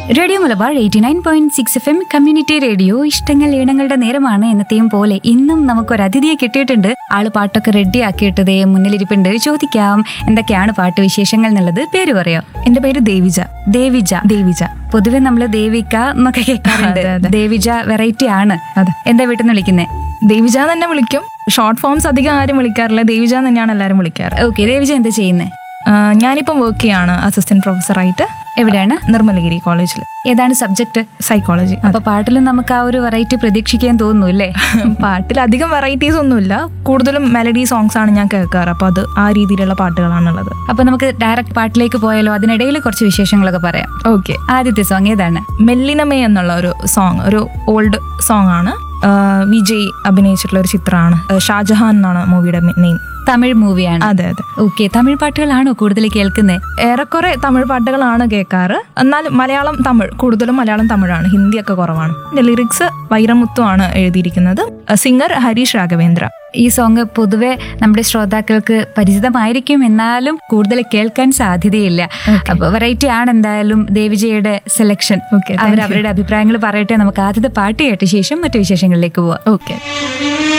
Radio Malabar eighty nine point six F M community radio ഇഷ്ടങ്ങൾ ഈണങ്ങളുടെ നേരമാണ് എന്നത്തെയും പോലെ ഇന്നും നമുക്കൊരു അതിഥിയെ കിട്ടിയിട്ടുണ്ട് ആള് പാട്ടൊക്കെ റെഡി ആക്കിയിട്ടതേ മുന്നിലിരിപ്പുണ്ട് ചോദിക്കാം എന്തൊക്കെയാണ് പാട്ട് വിശേഷങ്ങൾ എന്നുള്ളത് പേര് പറയോ എന്റെ പേര് ദേവിജ ദേവിജ ദേവിജ പൊതുവെ നമ്മള് ദേവിക എന്നൊക്കെ കേൾക്കാറുണ്ട് അതെ, അതെ. ദേവിജ വെറൈറ്റി ആണ് അതെ. എന്താ വീട്ടിൽ നിന്ന് വിളിക്കുന്നേ ദേവിജ എന്ന് തന്നെ വിളിക്കും ഷോർട്ട് ഫോംസ് അധികം ആരും വിളിക്കാറില്ല ദേവിജ എന്ന് തന്നെയാണ് എല്ലാവരും വിളിക്കാറ് ഓക്കെ ദേവിജ എന്താ ചെയ്യുന്നേ ആ, ഞാനിപ്പം വർക്ക് ചെയ്യാണ് അസിസ്റ്റന്റ് പ്രൊഫസറായിട്ട് എവിടെയാണ് നിർമ്മലഗിരി കോളേജിൽ ഏതാണ് സബ്ജക്ട് സൈക്കോളജി അപ്പൊ പാട്ടിലും നമുക്ക് ആ ഒരു വെറൈറ്റി പ്രതീക്ഷിക്കാൻ തോന്നുന്നു അല്ലേ പാട്ടിൽ അധികം വെറൈറ്റീസ് ഒന്നുമില്ല കൂടുതലും മെലഡി സോങ്സ് ആണ് ഞാൻ കേൾക്കാറ് അപ്പോൾ അത് ആ രീതിയിലുള്ള പാട്ടുകളാണുള്ളത് അപ്പൊ നമുക്ക് ഡയറക്റ്റ് പാട്ടിലേക്ക് പോയാലോ അതിനിടയിൽ കുറച്ച് വിശേഷങ്ങളൊക്കെ പറയാം ഓക്കെ ആദ്യത്തെ സോങ് ഏതാണ് മെല്ലിനമേ എന്നുള്ള ഒരു സോങ് ഒരു ഓൾഡ് സോങ് ആണ് ആ, വിജയ് അഭിനയിച്ചിട്ടുള്ള ഒരു ചിത്രമാണ് ആ, ഷാജഹാൻ എന്നാണ് മൂവിയുടെ നെയിം തമിഴ് മൂവിയാണ് അതെ അതെ ഓക്കെ തമിഴ് പാട്ടുകളാണോ കൂടുതൽ കേൾക്കുന്നത് ഏറെക്കുറെ തമിഴ് പാട്ടുകളാണ് കേൾക്കാറ് എന്നാൽ മലയാളം തമിഴ് കൂടുതലും മലയാളം തമിഴാണ് ഹിന്ദിയൊക്കെ കുറവാണ് ഇതിന്റെ ലിറിക്സ് വൈരമുത്തു ആണ് എഴുതിയിരിക്കുന്നത് സിംഗർ ഹരീഷ് രാഘവേന്ദ്ര ഈ സോങ് പൊതുവെ നമ്മുടെ ശ്രോതാക്കൾക്ക് പരിചിതമായിരിക്കും എന്നാലും കൂടുതൽ കേൾക്കാൻ സാധ്യതയില്ല അപ്പൊ വെറൈറ്റി ആണ് എന്തായാലും ദേവിജയുടെ സെലക്ഷൻ Okay, thank അവർ you. അവരുടെ അഭിപ്രായങ്ങൾ പറയട്ടെ നമുക്ക് ആദ്യത്തെ പാട്ട് കേട്ട ശേഷം മറ്റു വിശേഷങ്ങളിലേക്ക് പോവാം ഓക്കെ